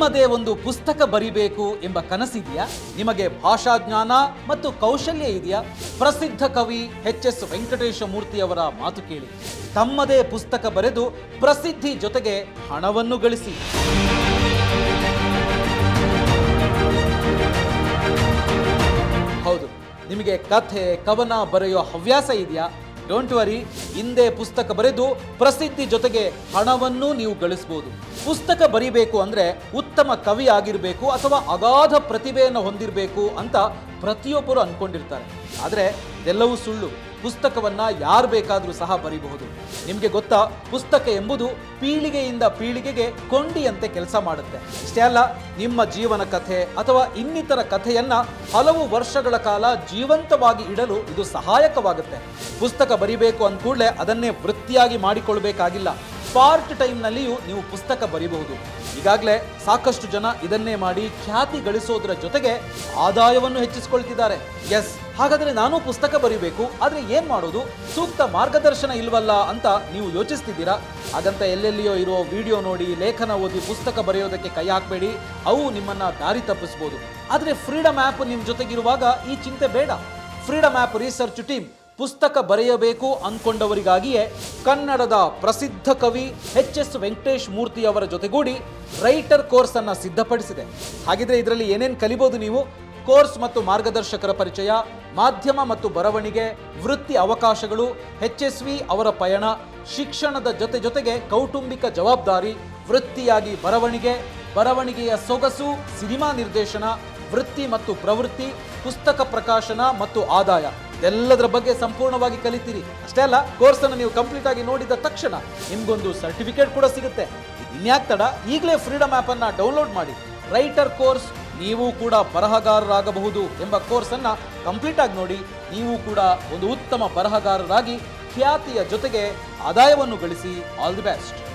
ನಿಮ್ಮದೇ ಒಂದು ಪುಸ್ತಕ ಬರಿಬೇಕು ಎಂಬ ಕನಸಿದೆಯಾ ನಿಮಗೆ ಭಾಷಾ ಜ್ಞಾನ ಮತ್ತು ಕೌಶಲ್ಯ ಇದೆಯಾ ಪ್ರಸಿದ್ಧ ಕವಿ ಎಚ್ ಎಸ್ ವೆಂಕಟೇಶ ಮೂರ್ತಿಯವರ ಮಾತು ಕೇಳಿ ತಮ್ಮದೇ ಪುಸ್ತಕ ಬರೆದು ಪ್ರಸಿದ್ಧಿ ಜೊತೆಗೆ ಹಣವನ್ನು ಗಳಿಸಿ ಹೌದು ನಿಮಗೆ ಕಥೆ ಕವನ ಬರೆಯೋ ಹವ್ಯಾಸ ಇದೆಯಾ ಡೋಂಟ್ ವರಿ ಹಿಂದೆ ಪುಸ್ತಕ ಬರೆದು ಪ್ರಸಿದ್ಧಿ ಜೊತೆಗೆ ಹಣವನ್ನು ನೀವು ಗಳಿಸಬಹುದು ಪುಸ್ತಕ ಬರಿಬೇಕು ಅಂದ್ರೆ ಉತ್ತಮ ಕವಿ ಆಗಿರಬೇಕು ಅಥವಾ ಅಗಾಧ ಪ್ರತಿಭೆಯನ್ನು ಹೊಂದಿರಬೇಕು ಅಂತ ಪ್ರತಿಯೊಬ್ಬರು ಅನ್ಕೊಂಡಿರ್ತಾರೆ ಆದರೆ ಇದೆಲ್ಲವೂ ಸುಳ್ಳು ಪುಸ್ತಕವನ್ನ ಯಾರು ಬೇಕಾದರೂ ಸಹ ಬರೀಬಹುದು ನಿಮಗೆ ಗೊತ್ತಾ ಪುಸ್ತಕ ಎಂಬುದು ಪೀಳಿಗೆಯಿಂದ ಪೀಳಿಗೆಗೆ ಕೊಂಡಿಯಂತೆ ಕೆಲಸ ಮಾಡುತ್ತೆ ಇಷ್ಟೇ ಅಲ್ಲ ನಿಮ್ಮ ಜೀವನ ಕಥೆ ಅಥವಾ ಇನ್ನಿತರ ಕಥೆಯನ್ನ ಹಲವು ವರ್ಷಗಳ ಕಾಲ ಜೀವಂತವಾಗಿ ಇಡಲು ಇದು ಸಹಾಯಕವಾಗುತ್ತೆ ಪುಸ್ತಕ ಬರಿಬೇಕು ಅಂದ ಕೂಡಲೇ ಅದನ್ನೇ ವೃತ್ತಿಯಾಗಿ ಮಾಡಿಕೊಳ್ಬೇಕಾಗಿಲ್ಲ ಪಾರ್ಟ್ ಟೈಮ್ನಲ್ಲಿಯೂ ನೀವು ಪುಸ್ತಕ ಬರೀಬಹುದು ಈಗಾಗಲೇ ಸಾಕಷ್ಟು ಜನ ಇದನ್ನೇ ಮಾಡಿ ಖ್ಯಾತಿ ಗಳಿಸೋದ್ರ ಜೊತೆಗೆ ಆದಾಯವನ್ನು ಹೆಚ್ಚಿಸಿಕೊಳ್ತಿದ್ದಾರೆ ಎಸ್ ಹಾಗಾದ್ರೆ ನಾನು ಪುಸ್ತಕ ಬರೀಬೇಕು ಆದ್ರೆ ಏನ್ ಮಾಡೋದು ಸೂಕ್ತ ಮಾರ್ಗದರ್ಶನ ಇಲ್ವಲ್ಲ ಅಂತ ನೀವು ಯೋಚಿಸ್ತಿದ್ದೀರಾ ಹಾಗಂತ ಎಲ್ಲೆಲ್ಲಿಯೋ ಇರೋ ವಿಡಿಯೋ ನೋಡಿ ಲೇಖನ ಓದಿ ಪುಸ್ತಕ ಬರೆಯೋದಕ್ಕೆ ಕೈ ಹಾಕಬೇಡಿ ಅವು ನಿಮ್ಮನ್ನ ದಾರಿ ತಪ್ಪಿಸ್ಬೋದು ಆದ್ರೆ ಫ್ರೀಡಮ್ ಆ್ಯಪ್ ನಿಮ್ಮ ಜೊತೆಗಿರುವಾಗ ಈ ಚಿಂತೆ ಬೇಡ ಫ್ರೀಡಮ್ ಆ್ಯಪ್ ರಿಸರ್ಚ್ ಟೀಮ್ ಪುಸ್ತಕ ಬರೆಯಬೇಕು ಅಂದ್ಕೊಂಡವರಿಗಾಗಿಯೇ ಕನ್ನಡದ ಪ್ರಸಿದ್ಧ ಕವಿ ಎಚ್ ಎಸ್ ವೆಂಕಟೇಶ್ ಮೂರ್ತಿ ಅವರ ಜೊತೆಗೂಡಿ ರೈಟರ್ ಕೋರ್ಸ್ ಅನ್ನ ಸಿದ್ಧಪಡಿಸಿದೆ ಹಾಗಿದ್ರೆ ಇದರಲ್ಲಿ ಏನೇನು ಕಲಿಬಹುದು ನೀವು ಕೋರ್ಸ್ ಮತ್ತು ಮಾರ್ಗದರ್ಶಕರ ಪರಿಚಯ ಮಾಧ್ಯಮ ಮತ್ತು ಬರವಣಿಗೆ ವೃತ್ತಿ ಅವಕಾಶಗಳು ಎಚ್ ಎಸ್ ವಿ ಅವರ ಪಯಣ ಶಿಕ್ಷಣದ ಜೊತೆ ಜೊತೆಗೆ ಕೌಟುಂಬಿಕ ಜವಾಬ್ದಾರಿ ವೃತ್ತಿಯಾಗಿ ಬರವಣಿಗೆ ಬರವಣಿಗೆಯ ಸೊಗಸು ಸಿನಿಮಾ ನಿರ್ದೇಶನ ವೃತ್ತಿ ಮತ್ತು ಪ್ರವೃತ್ತಿ ಪುಸ್ತಕ ಪ್ರಕಾಶನ ಮತ್ತು ಆದಾಯ ಎಲ್ಲದರ ಬಗ್ಗೆ ಸಂಪೂರ್ಣವಾಗಿ ಕಲಿತೀರಿ ಅಷ್ಟೇ ಅಲ್ಲ ಕೋರ್ಸ್ ಅನ್ನು ನೀವು ಕಂಪ್ಲೀಟ್ ಆಗಿ ನೋಡಿದ ತಕ್ಷಣ ನಿಮ್ಗೊಂದು ಸರ್ಟಿಫಿಕೇಟ್ ಕೂಡ ಸಿಗುತ್ತೆ ಇನ್ಯಾಕ್ ತಡ ಈಗಲೇ ಫ್ರೀಡಮ್ ಆ್ಯಪ್ ಅನ್ನ ಡೌನ್ಲೋಡ್ ಮಾಡಿ ರೈಟರ್ ಕೋರ್ಸ್ ನೀವು ಕೂಡ ಬರಹಗಾರರಾಗಬಹುದು ಎಂಬ ಕೋರ್ಸ್ ಅನ್ನ ಕಂಪ್ಲೀಟ್ ಆಗಿ ನೋಡಿ ನೀವು ಕೂಡ ಒಂದು ಉತ್ತಮ ಬರಹಗಾರರಾಗಿ ಖ್ಯಾತಿಯ ಜೊತೆಗೆ ಆದಾಯವನ್ನು ಗಳಿಸಿ ಆಲ್ ದಿ ಬೆಸ್ಟ್